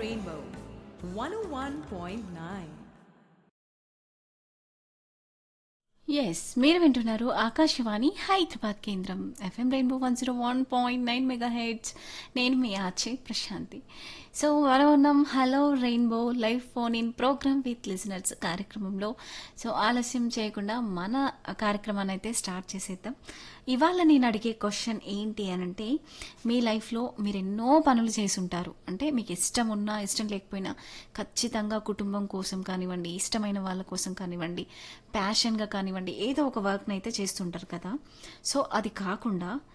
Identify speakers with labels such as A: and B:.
A: Rainbow 101.9.
B: Yes మీరు వింటున్నారు ఆకాశవాణి హైదరాబాద్ కేంద్రం FM rainbow one zero one point nine megahertz నేను మీ ఆచే ప్రశాంతి సో మనం ఉన్నాం hello rainbow live phone in programme with listeners కార్యక్రమంలో సో ఆలస్యం చేయకుండా మన కార్యక్రమాన్ని అయితే స్టార్ట్ చేసేద్దాం ఇవాళ నేను అడిగే క్వశ్చన్ ఏంటి అని అంటే మీ లైఫ్లో మీరు ఎన్నో పనులు చేసి ఉంటారు అంటే మీకు ఇష్టం ఉన్నా ఇష్టం లేకపోయినా ఖచ్చితంగా కుటుంబం కోసం కానివ్వండి ఇష్టమైన వాళ్ళ కోసం కానివ్వండి ప్యాషన్గా కానివ్వండి ఏదో ఒక వర్క్ని అయితే చేస్తుంటారు కదా సో అది కాకుండా